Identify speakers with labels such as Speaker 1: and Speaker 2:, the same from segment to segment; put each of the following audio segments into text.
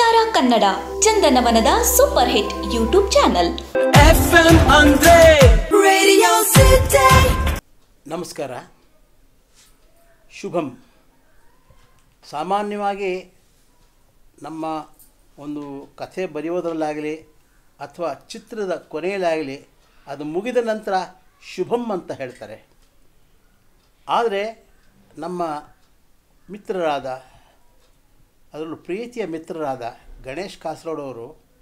Speaker 1: ಸಿತಾರಾ ಕನ್ನಡ ಚಂದನವನದ super hit YouTube channel
Speaker 2: FM ಅಂದ್ರೆ
Speaker 1: radio city
Speaker 3: ನಮಸ್ಕಾರ ಶುಭಂ ಸಾಮಾನ್ಯವಾಗಿ ನಮ್ಮ ಒಂದು ಕಥೆ ಬರೆಯೋದ್ರಲ್ಲಾಗಲಿ ಅಥವಾ ಚಿತ್ರದ ಕೊನೆಯಲ್ಲಾಗಲಿ ಅದು ಮುಗಿದ ನಂತರ ಶುಭಂ ಅಂತ ಹೇಳ್ತಾರೆ ಆದರೆ ನಮ್ಮ ಮಿತ್ರರಾದ ಅದರಲ್ಲೂ ಪ್ರೀತಿಯ ಮಿತ್ರರಾದ ಗಣೇಶ್ ಕಾಸರೋಡ್ ಅವರು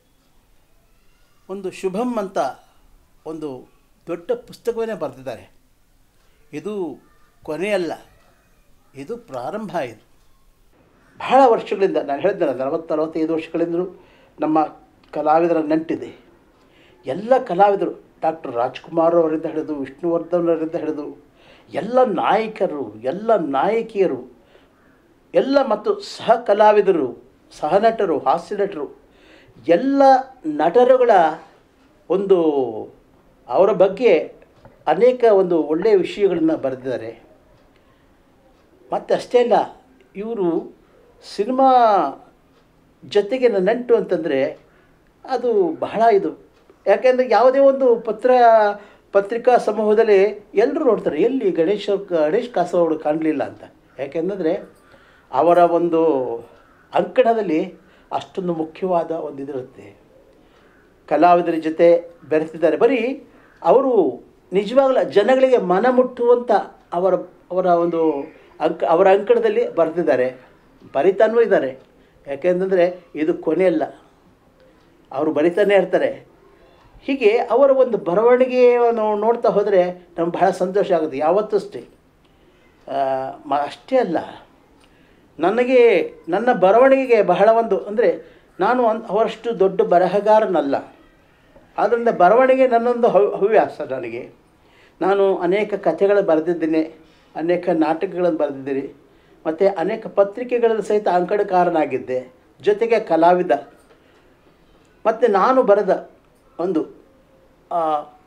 Speaker 3: ಒಂದು ಶುಭಂ ಅಂತ ಒಂದು ದೊಡ್ಡ ಪುಸ್ತಕವನ್ನೇ ಬರೆದಿದ್ದಾರೆ ಇದು ಕೊನೆಯಲ್ಲ ಇದು ಪ್ರಾರಂಭ ಇದು ಬಹಳ ವರ್ಷಗಳಿಂದ ನಾನು ಹೇಳಿದ್ದೆ ನಲವತ್ತು ನಲವತ್ತೈದು ವರ್ಷಗಳಿಂದಲೂ ನಮ್ಮ ಕಲಾವಿದರ ನಂಟಿದೆ ಎಲ್ಲ ಕಲಾವಿದರು ಡಾಕ್ಟರ್ ರಾಜ್ಕುಮಾರ್ ಅವರಿಂದ ಹಿಡಿದು ವಿಷ್ಣುವರ್ಧನ್ ಅವರಿಂದ ಹಿಡಿದು ಎಲ್ಲ ನಾಯಕರು ಎಲ್ಲ ನಾಯಕಿಯರು ಎಲ್ಲ ಮತ್ತು ಸಹ ಕಲಾವಿದರು ಸಹನಟರು ಹಾಸ್ಯ ನಟರು ಎಲ್ಲ ನಟರುಗಳ ಒಂದು ಅವರ ಬಗ್ಗೆ ಅನೇಕ ಒಂದು ಒಳ್ಳೆಯ ವಿಷಯಗಳನ್ನು ಬರೆದಿದ್ದಾರೆ ಮತ್ತು ಅಷ್ಟೇ ಅಲ್ಲ ಇವರು ಸಿನಿಮಾ ಜೊತೆಗೆ ನಂಟು ಅಂತಂದರೆ ಅದು ಬಹಳ ಇದು ಯಾಕೆಂದರೆ ಯಾವುದೇ ಒಂದು ಪತ್ರ ಪತ್ರಿಕಾ ಸಮೂಹದಲ್ಲಿ ಎಲ್ಲರೂ ನೋಡ್ತಾರೆ ಎಲ್ಲಿ ಗಣೇಶ ಗಣೇಶ್ ಕಾಸರವರು ಕಾಣಲಿಲ್ಲ ಅಂತ ಯಾಕೆಂದರೆ ಅವರ ಒಂದು ಅಂಕಣದಲ್ಲಿ ಅಷ್ಟೊಂದು ಮುಖ್ಯವಾದ ಒಂದು ಇದಿರುತ್ತೆ ಕಲಾವಿದರ ಜೊತೆ ಬೆರೆತಿದ್ದಾರೆ ಬರೀ ಅವರು ನಿಜವಾಗಲೂ ಜನಗಳಿಗೆ ಮನ ಮುಟ್ಟುವಂಥ ಅವರ ಅವರ ಒಂದು ಅಂಕ ಅವರ ಅಂಕಣದಲ್ಲಿ ಬರೆದಿದ್ದಾರೆ ಬರಿತಾನೂ ಇದ್ದಾರೆ ಯಾಕೆಂತಂದರೆ ಇದು ಕೊನೆಯಲ್ಲ ಅವರು ಬರಿತಾನೆ ಇರ್ತಾರೆ ಹೀಗೆ ಅವರ ಒಂದು ಬರವಣಿಗೆ ನಾವು ನೋಡ್ತಾ ಹೋದರೆ ನಮ್ಗೆ ಬಹಳ ಸಂತೋಷ ಆಗುತ್ತೆ ಯಾವತ್ತೂ ಅಷ್ಟೇ ಆ, ಮ ಅಷ್ಟೇ ಅಲ್ಲ ನನಗೆ ನನ್ನ ಬರವಣಿಗೆಗೆ ಬಹಳ ಒಂದು ಅಂದರೆ ನಾನು ಅನ್ ಅವರಷ್ಟು ದೊಡ್ಡ ಬರಹಗಾರನಲ್ಲ ಆದ್ದರಿಂದ ಬರವಣಿಗೆ ನನ್ನೊಂದು ಹವ್ ಹವ್ಯಾಸ ನನಗೆ ನಾನು ಅನೇಕ ಕಥೆಗಳು ಬರೆದಿದ್ದೇನೆ ಅನೇಕ ನಾಟಕಗಳನ್ನು ಬರೆದಿದ್ದೀನಿ ಮತ್ತು ಅನೇಕ ಪತ್ರಿಕೆಗಳಲ್ಲಿ ಸಹಿತ ಅಂಕಣಕಾರನಾಗಿದ್ದೆ ಜೊತೆಗೆ ಕಲಾವಿದ ಮತ್ತು ನಾನು ಬರೆದ ಒಂದು ಆ,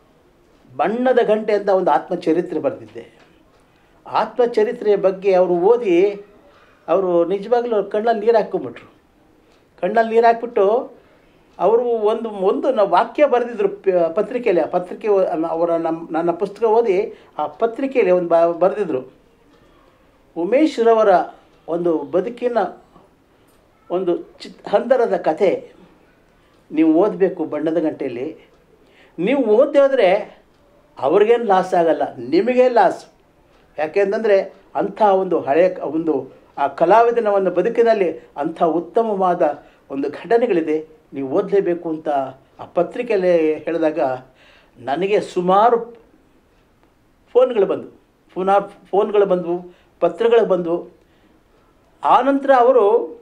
Speaker 3: ಬಣ್ಣದ ಗಂಟೆ ಅಂತ ಒಂದು ಆತ್ಮಚರಿತ್ರೆ ಬರೆದಿದ್ದೆ ಆತ್ಮಚರಿತ್ರೆಯ ಬಗ್ಗೆ ಅವರು ಓದಿ ಅವರು ನಿಜವಾಗ್ಲೂ ಅವ್ರ ಕಣ್ಣಲ್ಲಿ ನೀರು ಹಾಕ್ಕೊಂಬಿಟ್ರು ಕಣ್ಣಲ್ಲಿ ನೀರು ಹಾಕ್ಬಿಟ್ಟು ಅವರು ಒಂದು ಒಂದು ನ- ವಾಕ್ಯ ಬರೆದಿದ್ರು ಪ- ಪತ್ರಿಕೆಯಲ್ಲಿ ಆ ಪತ್ರಿಕೆ ಓ- ಅವರ ನಮ್ಮ ನನ್ನ ಪುಸ್ತಕ ಓದಿ ಆ ಪತ್ರಿಕೆಯಲ್ಲಿ ಒಂದು ಬ ಬರೆದಿದ್ರು ಉಮೇಶ್ ರವರ ಒಂದು ಬದುಕಿನ ಒಂದು ಚಿತ್ ಹಂದರದ ಕಥೆ ನೀವು ಓದಬೇಕು ಬಣ್ಣದ ಗಂಟೆಯಲ್ಲಿ ನೀವು ಓದಿ ಹೋದರೆ ಅವ್ರಿಗೇನು ಲಾಸ್ ಆಗಲ್ಲ ನಿಮಗೇ ಲಾಸ್ ಯಾಕೆಂತಂದರೆ ಅಂಥ ಒಂದು ಹಳೆಯ ಕ- ಒಂದು ಆ ಕಲಾವಿದನ ಒಂದು ಬದುಕಿನಲ್ಲಿ ಅಂಥ ಉತ್ತಮವಾದ ಒಂದು ಘಟನೆಗಳಿದೆ ನೀವು ಓದಲೇಬೇಕು ಅಂತ ಆ ಪತ್ರಿಕೆಯಲ್ಲಿ ಹೇಳಿದಾಗ ನನಗೆ ಸುಮಾರು ಫೋನ್ಗಳು ಬಂದು ಫೋನ ಫೋನ್ಗಳು ಬಂದವು ಪತ್ರಗಳು ಬಂದವು ಆನಂತರ ಅವರು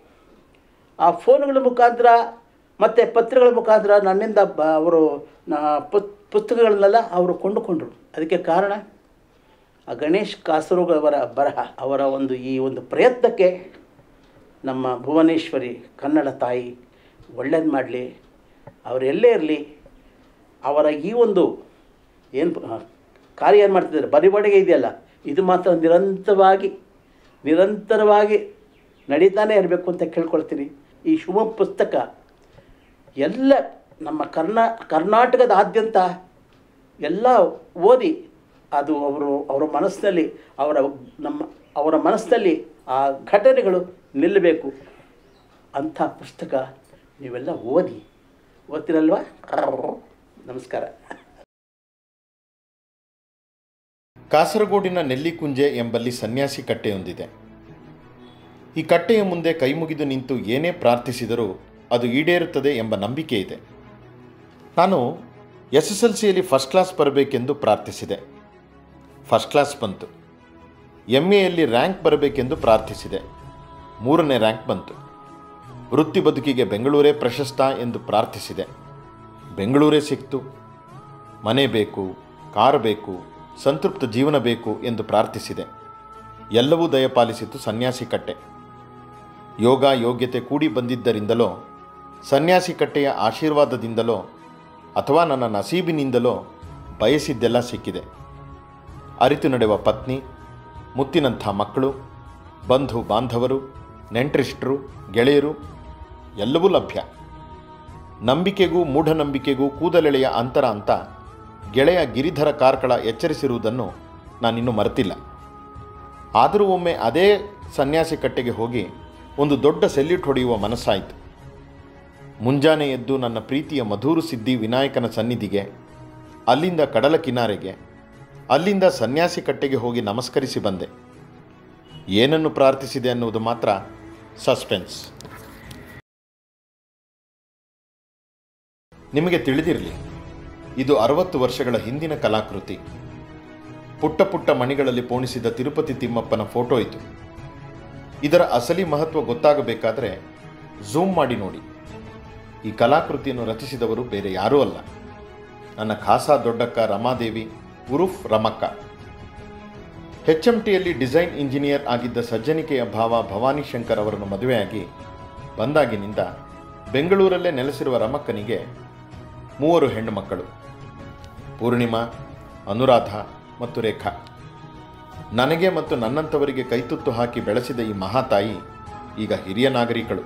Speaker 3: ಆ ಫೋನ್ಗಳ ಮುಖಾಂತರ ಮತ್ತು ಪತ್ರಗಳ ಮುಖಾಂತರ ನನ್ನಿಂದ ಬ ಅವರು ನಾ ಪುತ್ ಪುಸ್ತಕಗಳನ್ನೆಲ್ಲ ಅವರು ಕೊಂಡುಕೊಂಡರು ಅದಕ್ಕೆ ಕಾರಣ ಆ ಗಣೇಶ್ ಕಾಸರೂಗ್ ಅವರ ಬರಹ ಅವರ ಒಂದು ಈ ಒಂದು ಪ್ರಯತ್ನಕ್ಕೆ ನಮ್ಮ ಭುವನೇಶ್ವರಿ ಕನ್ನಡ ತಾಯಿ ಒಳ್ಳೇದು ಮಾಡಲಿ ಅವರು ಎಲ್ಲೇ ಇರಲಿ ಅವರ ಈ ಒಂದು ಏನು ಕಾರ್ಯ ಏನು ಮಾಡ್ತಿದ್ದಾರೆ ಬರಿವಣಿಗೆ ಇದೆಯಲ್ಲ ಇದು ಮಾತ್ರ ನಿರಂತರವಾಗಿ ನಿರಂತರವಾಗಿ ನಡೀತಾನೆ ಇರಬೇಕು ಅಂತ ಕೇಳ್ಕೊಳ್ತೀನಿ ಈ ಶುಭ ಪುಸ್ತಕ ಎಲ್ಲ ನಮ್ಮ ಕರ್ನಾ ಕರ್ನಾಟಕದಾದ್ಯಂತ ಎಲ್ಲ ಓದಿ ಅದು ಅವರು ಅವರ ಮನಸ್ಸಿನಲ್ಲಿ ಅವರ ನಮ್ಮ ಅವರ ಮನಸ್ಸಿನಲ್ಲಿ ಆ ಘಟನೆಗಳು ನಿಲ್ಲಬೇಕು ಅಂಥ ಪುಸ್ತಕ ನೀವೆಲ್ಲ ಓದಿ ಓದ್ತಿರಲ್ವಾ ನಮಸ್ಕಾರ
Speaker 4: ಕಾಸರಗೋಡಿನ ನೆಲ್ಲಿಕುಂಜೆ ಎಂಬಲ್ಲಿ ಸನ್ಯಾಸಿ ಕಟ್ಟೆಯೊಂದಿದೆ ಈ ಕಟ್ಟೆಯ ಮುಂದೆ ಕೈಮುಗಿದು ನಿಂತು ಏನೇ ಪ್ರಾರ್ಥಿಸಿದರೂ ಅದು ಈಡೇರುತ್ತದೆ ಎಂಬ ನಂಬಿಕೆ ಇದೆ ನಾನು ಎಸ್ ಎಸ್ ಎಲ್ ಸಿಯಲ್ಲಿ ಫಸ್ಟ್ ಕ್ಲಾಸ್ ಬರಬೇಕೆಂದು ಪ್ರಾರ್ಥಿಸಿದೆ ಫಸ್ಟ್ ಕ್ಲಾಸ್ ಬಂತು ಎಮ್ ಎಯಲ್ಲಿ ರ್ಯಾಂಕ್ ಬರಬೇಕೆಂದು ಪ್ರಾರ್ಥಿಸಿದೆ ಮೂರನೇ ರ್ಯಾಂಕ್ ಬಂತು ವೃತ್ತಿ ಬದುಕಿಗೆ ಬೆಂಗಳೂರೇ ಪ್ರಶಸ್ತ ಎಂದು ಪ್ರಾರ್ಥಿಸಿದೆ ಬೆಂಗಳೂರೇ ಸಿಕ್ತು ಮನೆ ಬೇಕು ಕಾರು ಬೇಕು ಸಂತೃಪ್ತ ಜೀವನ ಬೇಕು ಎಂದು ಪ್ರಾರ್ಥಿಸಿದೆ ಎಲ್ಲವೂ ದಯಪಾಲಿಸಿತು ಸನ್ಯಾಸಿ ಕಟ್ಟೆ ಯೋಗ ಯೋಗ್ಯತೆ ಕೂಡಿ ಬಂದಿದ್ದರಿಂದಲೋ ಸನ್ಯಾಸಿ ಕಟ್ಟೆಯ ಆಶೀರ್ವಾದದಿಂದಲೋ ಅಥವಾ ನನ್ನ ನಸೀಬಿನಿಂದಲೋ ಬಯಸಿದ್ದೆಲ್ಲ ಸಿಕ್ಕಿದೆ ಅರಿತು ನಡೆಯುವ ಪತ್ನಿ ಮುತ್ತಿನಂಥ ಮಕ್ಕಳು ಬಂಧು ಬಾಂಧವರು ನೆಂಟರಿಷ್ಟರು ಗೆಳೆಯರು ಎಲ್ಲವೂ ಲಭ್ಯ ನಂಬಿಕೆಗೂ ಮೂಢನಂಬಿಕೆಗೂ ಕೂದಲೆಳೆಯ ಅಂತರ ಅಂತ ಗೆಳೆಯ ಗಿರಿಧರ ಕಾರ್ಕಳ ಎಚ್ಚರಿಸಿರುವುದನ್ನು ನಾನಿನ್ನೂ ಮರೆತಿಲ್ಲ ಆದರೂ ಒಮ್ಮೆ ಅದೇ ಸನ್ಯಾಸಿ ಕಟ್ಟೆಗೆ ಹೋಗಿ ಒಂದು ದೊಡ್ಡ ಸೆಲ್ಯೂಟ್ ಹೊಡೆಯುವ ಮನಸ್ಸಾಯಿತು ಮುಂಜಾನೆ ಎದ್ದು ನನ್ನ ಪ್ರೀತಿಯ ಮಧೂರು ಸಿದ್ಧಿ ವಿನಾಯಕನ ಸನ್ನಿಧಿಗೆ ಅಲ್ಲಿಂದ ಕಡಲ ಕಿನಾರೆಗೆ ಅಲ್ಲಿಂದ ಸನ್ಯಾಸಿ ಕಟ್ಟೆಗೆ ಹೋಗಿ ನಮಸ್ಕರಿಸಿ ಬಂದೆ ಏನನ್ನು ಪ್ರಾರ್ಥಿಸಿದೆ ಅನ್ನುವುದು ಮಾತ್ರ ಸಸ್ಪೆನ್ಸ್ ನಿಮಗೆ ತಿಳಿದಿರಲಿ ಇದು ಅರವತ್ತು ವರ್ಷಗಳ ಹಿಂದಿನ ಕಲಾಕೃತಿ ಪುಟ್ಟ ಪುಟ್ಟ ಮಣಿಗಳಲ್ಲಿ ಪೋಣಿಸಿದ ತಿರುಪತಿ ತಿಮ್ಮಪ್ಪನ ಫೋಟೋ ಇದು ಇದರ ಅಸಲಿ ಮಹತ್ವ ಗೊತ್ತಾಗಬೇಕಾದರೆ ಝೂಮ್ ಮಾಡಿ ನೋಡಿ ಈ ಕಲಾಕೃತಿಯನ್ನು ರಚಿಸಿದವರು ಬೇರೆ ಯಾರೂ ಅಲ್ಲ ನನ್ನ ಖಾಸಾ ದೊಡ್ಡಕ್ಕ ರಮಾದೇವಿ ಉರುಫ್ ರಮಕ್ಕ ಎಚ್ ಎಂ ಟಿಯಲ್ಲಿ ಡಿಸೈನ್ ಇಂಜಿನಿಯರ್ ಆಗಿದ್ದ ಸಜ್ಜನಿಕೆಯ ಭಾವ ಭವಾನಿ ಶಂಕರ್ ಅವರನ್ನು ಮದುವೆಯಾಗಿ ಬಂದಾಗಿನಿಂದ ಬೆಂಗಳೂರಲ್ಲೇ ನೆಲೆಸಿರುವ ರಮಕ್ಕನಿಗೆ ಮೂವರು ಹೆಣ್ಣು ಮಕ್ಕಳು ಪೂರ್ಣಿಮಾ ಅನುರಾಧ ಮತ್ತು ರೇಖಾ ನನಗೆ ಮತ್ತು ನನ್ನಂಥವರಿಗೆ ಕೈತುತ್ತು ಹಾಕಿ ಬೆಳೆಸಿದ ಈ ಮಹಾತಾಯಿ ಈಗ ಹಿರಿಯ ನಾಗರಿಕಳು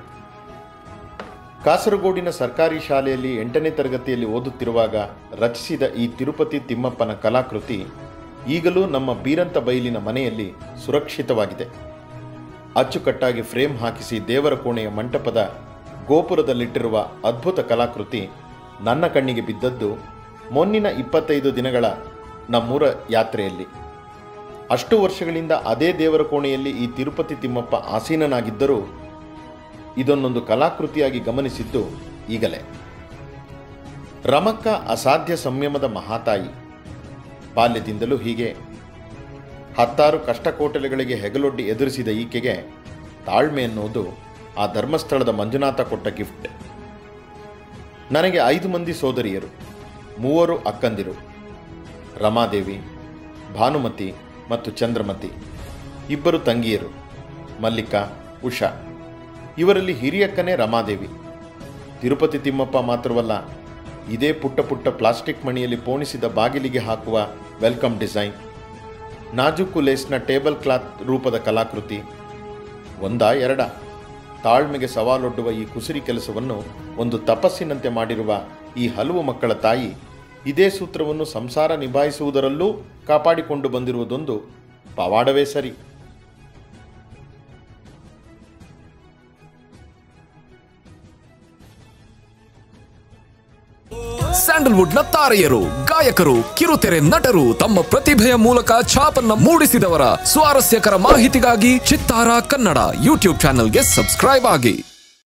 Speaker 4: ಕಾಸರಗೋಡಿನ ಸರ್ಕಾರಿ ಶಾಲೆಯಲ್ಲಿ ಎಂಟನೇ ತರಗತಿಯಲ್ಲಿ ಓದುತ್ತಿರುವಾಗ ರಚಿಸಿದ ಈ ತಿರುಪತಿ ತಿಮ್ಮಪ್ಪನ ಕಲಾಕೃತಿ ಈಗಲೂ ನಮ್ಮ ಬೀರಂತ ಬೈಲಿನ ಮನೆಯಲ್ಲಿ ಸುರಕ್ಷಿತವಾಗಿದೆ ಅಚ್ಚುಕಟ್ಟಾಗಿ ಫ್ರೇಮ್ ಹಾಕಿಸಿ ದೇವರ ಕೋಣೆಯ ಮಂಟಪದ ಗೋಪುರದಲ್ಲಿಟ್ಟಿರುವ ಅದ್ಭುತ ಕಲಾಕೃತಿ ನನ್ನ ಕಣ್ಣಿಗೆ ಬಿದ್ದದ್ದು ಮೊನ್ನಿನ ಇಪ್ಪತ್ತೈದು ದಿನಗಳ ನಮ್ಮೂರ ಯಾತ್ರೆಯಲ್ಲಿ ಅಷ್ಟು ವರ್ಷಗಳಿಂದ ಅದೇ ದೇವರ ಕೋಣೆಯಲ್ಲಿ ಈ ತಿರುಪತಿ ತಿಮ್ಮಪ್ಪ ಆಸೀನನಾಗಿದ್ದರೂ ಇದನ್ನೊಂದು ಕಲಾಕೃತಿಯಾಗಿ ಗಮನಿಸಿದ್ದು ಈಗಲೇ ರಮಕ್ಕ ಅಸಾಧ್ಯ ಸಂಯಮದ ಮಹಾತಾಯಿ ಬಾಲ್ಯದಿಂದಲೂ ಹೀಗೆ ಹತ್ತಾರು ಕಷ್ಟಕೋಟಲೆಗಳಿಗೆ ಹೆಗಲೊಡ್ಡಿ ಎದುರಿಸಿದ ಈಕೆಗೆ ತಾಳ್ಮೆ ಎನ್ನುವುದು ಆ ಧರ್ಮಸ್ಥಳದ ಮಂಜುನಾಥ ಕೊಟ್ಟ ಗಿಫ್ಟ್ ನನಗೆ ಐದು ಮಂದಿ ಸೋದರಿಯರು ಮೂವರು ಅಕ್ಕಂದಿರು ರಮಾದೇವಿ ಭಾನುಮತಿ ಮತ್ತು ಚಂದ್ರಮತಿ ಇಬ್ಬರು ತಂಗಿಯರು ಮಲ್ಲಿಕಾ ಉಷಾ ಇವರಲ್ಲಿ ಹಿರಿಯಕ್ಕನೇ ರಮಾದೇವಿ ತಿರುಪತಿ ತಿಮ್ಮಪ್ಪ ಮಾತ್ರವಲ್ಲ ಇದೇ ಪುಟ್ಟ ಪುಟ್ಟ ಪ್ಲಾಸ್ಟಿಕ್ ಮಣಿಯಲ್ಲಿ ಪೋಣಿಸಿದ ಬಾಗಿಲಿಗೆ ಹಾಕುವ ವೆಲ್ಕಮ್ ಡಿಸೈನ್ ನಾಜೂಕು ಲೇಸ್ನ ಟೇಬಲ್ ಕ್ಲಾತ್ ರೂಪದ ಕಲಾಕೃತಿ ಒಂದ ಎರಡ ತಾಳ್ಮೆಗೆ ಸವಾಲೊಡ್ಡುವ ಈ ಕುಸಿರಿ ಕೆಲಸವನ್ನು ಒಂದು ತಪಸ್ಸಿನಂತೆ ಮಾಡಿರುವ ಈ ಹಲವು ಮಕ್ಕಳ ತಾಯಿ ಇದೇ ಸೂತ್ರವನ್ನು ಸಂಸಾರ ನಿಭಾಯಿಸುವುದರಲ್ಲೂ ಕಾಪಾಡಿಕೊಂಡು ಬಂದಿರುವುದೊಂದು ಪವಾಡವೇ ಸರಿ
Speaker 5: ಸ್ಯಾಂಡಲ್ವುಡ್ ನ ತಾರೆಯರು ಗಾಯಕರು ಕಿರುತೆರೆ ನಟರು ತಮ್ಮ ಪ್ರತಿಭೆಯ ಮೂಲಕ ಛಾಪನ್ನ ಮೂಡಿಸಿದವರ ಸ್ವಾರಸ್ಯಕರ ಮಾಹಿತಿಗಾಗಿ ಚಿತ್ತಾರ ಕನ್ನಡ ಯೂಟ್ಯೂಬ್ ಚಾನೆಲ್ಗೆ ಸಬ್ಸ್ಕ್ರೈಬ್ ಆಗಿ